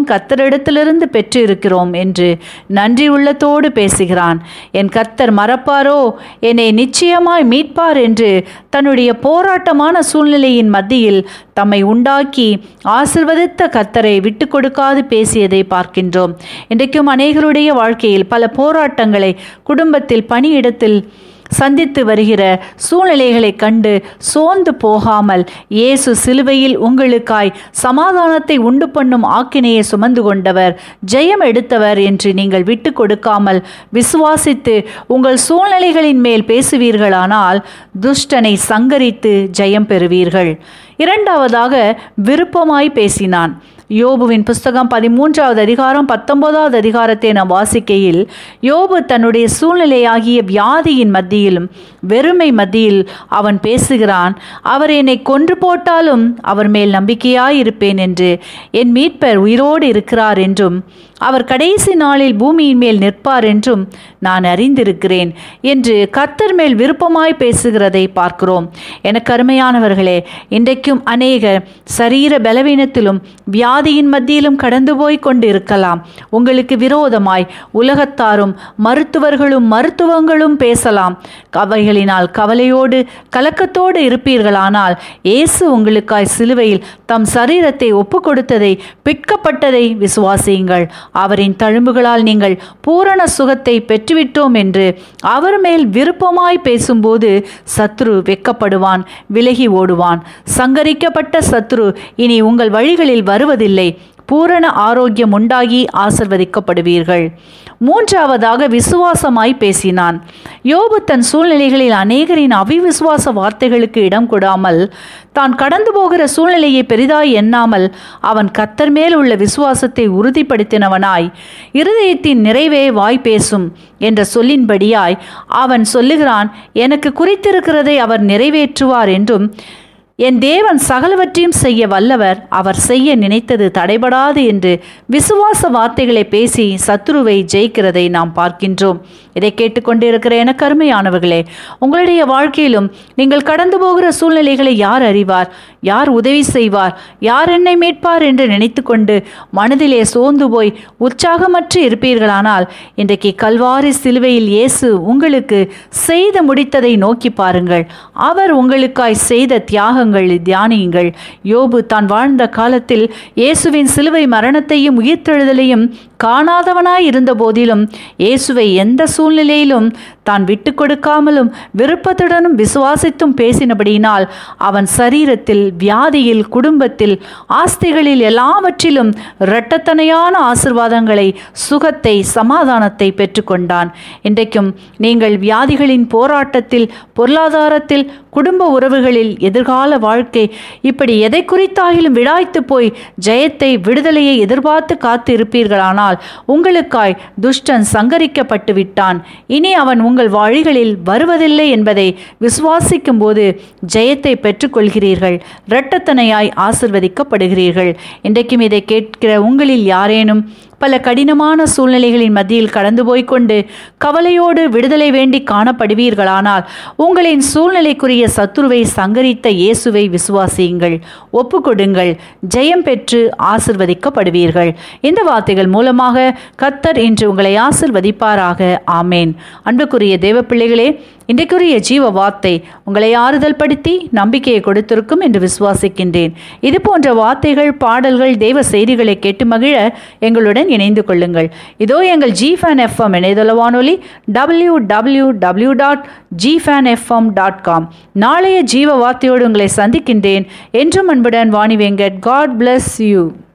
கத்தரிடத்திலிருந்து பெற்று இருக்கிறோம் என்று நன்றி உள்ளத்தோடு பேசுகிறான் என் கர்த்தர் மறப்பாரோ என்னை நிச்சயமாய் மீட்பார் என்று தன்னுடைய போராட்டமான சூழ்நிலையின் மத்தியில் தம்மை உண்டாக்கி ஆசிர்வதித்த கத்தரை விட்டு கொடுக்காது பேசியதை பார்க்கின்றோம் இன்றைக்கும் அநேகருடைய வாழ்க்கையில் பல போராட்டங்களை குடும்பத்தில் பணியிடத்தில் சந்தித்து வருகிற சூழ்நிலைகளை கண்டு சோர்ந்து போகாமல் இயேசு சிலுவையில் உங்களுக்காய் சமாதானத்தை உண்டு பண்ணும் ஆக்கினையை சுமந்து கொண்டவர் ஜெயம் எடுத்தவர் என்று நீங்கள் விட்டு கொடுக்காமல் விசுவாசித்து உங்கள் சூழ்நிலைகளின் மேல் பேசுவீர்களானால் துஷ்டனை சங்கரித்து ஜெயம் பெறுவீர்கள் இரண்டாவதாக விருப்பமாய் பேசினான் யோபுவின் புஸ்தகம் பதிமூன்றாவது அதிகாரம் பத்தொன்பதாவது அதிகாரத்தை நாம் வாசிக்கையில் யோபு தன்னுடைய சூழ்நிலையாகிய வியாதியின் மத்தியிலும் வெறுமை மத்தியில் அவன் பேசுகிறான் அவர் என்னை கொன்று போட்டாலும் அவர் மேல் நம்பிக்கையாயிருப்பேன் என்று என் மீட்பர் உயிரோடு இருக்கிறார் என்றும் அவர் கடைசி நாளில் பூமியின் மேல் நிற்பார் என்றும் நான் அறிந்திருக்கிறேன் என்று கர்த்தர் மேல் விருப்பமாய் பேசுகிறதை பார்க்கிறோம் எனக்கு அருமையானவர்களே இன்றைக்கும் அநேகர் சரீர பலவீனத்திலும் வியாதியின் மத்தியிலும் கடந்து போய் கொண்டு இருக்கலாம் உங்களுக்கு விரோதமாய் உலகத்தாரும் மருத்துவர்களும் மருத்துவங்களும் பேசலாம் அவைகளினால் கவலையோடு கலக்கத்தோடு இருப்பீர்களானால் இயேசு உங்களுக்காய் சிலுவையில் தம் சரீரத்தை ஒப்பு கொடுத்ததை பிற்கப்பட்டதை விசுவாசியுங்கள் அவரின் தழும்புகளால் நீங்கள் பூரண சுகத்தை பெற்றுவிட்டோம் என்று அவர் மேல் விருப்பமாய் பேசும்போது சத்ரு வெக்கப்படுவான் விலகி ஓடுவான் சங்கரிக்கப்பட்ட சத்ரு இனி உங்கள் வழிகளில் வருவதில்லை பூரண ஆரோக்கியம் உண்டாகி ஆசிர்வதிக்கப்படுவீர்கள் மூன்றாவதாக விசுவாசமாய் பேசினான் யோபு தன் சூழ்நிலைகளில் அநேகரின் அவிவிசுவாச வார்த்தைகளுக்கு இடம் கொடாமல் தான் கடந்து போகிற சூழ்நிலையை பெரிதாய் எண்ணாமல் அவன் கத்தர் மேல் உள்ள விசுவாசத்தை உறுதிப்படுத்தினவனாய் இருதயத்தின் நிறைவே வாய் பேசும் என்ற சொல்லின்படியாய் அவன் சொல்லுகிறான் எனக்கு குறித்திருக்கிறதை அவர் நிறைவேற்றுவார் என்றும் என் தேவன் சகலவற்றையும் செய்ய வல்லவர் அவர் செய்ய நினைத்தது தடைபடாது என்று விசுவாச வார்த்தைகளை பேசி சத்ருவை ஜெயிக்கிறதை நாம் பார்க்கின்றோம் இதை கேட்டுக்கொண்டிருக்கிற எனக்கு அருமையானவர்களே உங்களுடைய வாழ்க்கையிலும் நீங்கள் கடந்து போகிற சூழ்நிலைகளை யார் அறிவார் யார் உதவி செய்வார் யார் என்னை மீட்பார் என்று நினைத்து கொண்டு மனதிலே சோர்ந்து போய் உற்சாகமற்று இருப்பீர்களானால் இன்றைக்கு கல்வாரி சிலுவையில் இயேசு உங்களுக்கு செய்து முடித்ததை நோக்கி பாருங்கள் அவர் உங்களுக்காய் செய்த தியாகங்கள் தியானியுங்கள் யோபு தான் வாழ்ந்த காலத்தில் இயேசுவின் சிலுவை மரணத்தையும் உயிர்த்தெழுதலையும் காணாதவனாய் இருந்த போதிலும் இயேசுவை எந்த சூழ்நிலையிலும் தான் விட்டு கொடுக்காமலும் விருப்பத்துடனும் விசுவாசித்தும் பேசினபடியினால் அவன் சரீரத்தில் வியாதியில் குடும்பத்தில் ஆஸ்திகளில் எல்லாவற்றிலும் இரட்டத்தனையான ஆசிர்வாதங்களை சுகத்தை சமாதானத்தை பெற்றுக்கொண்டான் இன்றைக்கும் நீங்கள் வியாதிகளின் போராட்டத்தில் பொருளாதாரத்தில் குடும்ப உறவுகளில் எதிர்கால வாழ்க்கை இப்படி எதை குறித்தாகிலும் விடாய்த்து போய் ஜெயத்தை விடுதலையை எதிர்பார்த்து காத்து இருப்பீர்களானால் உங்களுக்காய் துஷ்டன் சங்கரிக்கப்பட்டு விட்டான் இனி அவன் உங்கள் வழிகளில் வருவதில்லை என்பதை விசுவாசிக்கும் போது ஜெயத்தை பெற்றுக்கொள்கிறீர்கள் இரட்டத்தனையாய் ஆசிர்வதிக்கப்படுகிறீர்கள் இன்றைக்கும் இதை கேட்கிற உங்களில் யாரேனும் பல கடினமான சூழ்நிலைகளின் மத்தியில் கடந்து போய்க்கொண்டு கவலையோடு விடுதலை வேண்டி காணப்படுவீர்களானால் உங்களின் சூழ்நிலைக்குரிய சத்துருவை சங்கரித்த இயேசுவை விசுவாசியுங்கள் ஒப்புக்கொடுங்கள் ஜெயம் பெற்று ஆசிர்வதிக்கப்படுவீர்கள் இந்த வார்த்தைகள் மூலமாக கத்தர் இன்று உங்களை ஆசிர்வதிப்பாராக ஆமேன் அன்புக்குரிய தேவ பிள்ளைகளே இன்றைக்குரிய ஜீவ வார்த்தை உங்களை ஆறுதல் படுத்தி நம்பிக்கையை கொடுத்திருக்கும் என்று விசுவாசிக்கின்றேன் இது போன்ற வார்த்தைகள் பாடல்கள் தெய்வ செய்திகளை கேட்டு மகிழ எங்களுடன் இணைந்து கொள்ளுங்கள் இதோ எங்கள் ஜி ஃபேன் எஃப்எம் இணையதள வானொலி W W W dot G fan FM dot com நாளைய ஜீவ வார்த்தையோடு உங்களை சந்திக்கின்றேன் என்றும் அன்புடன் Vani Venkat God bless you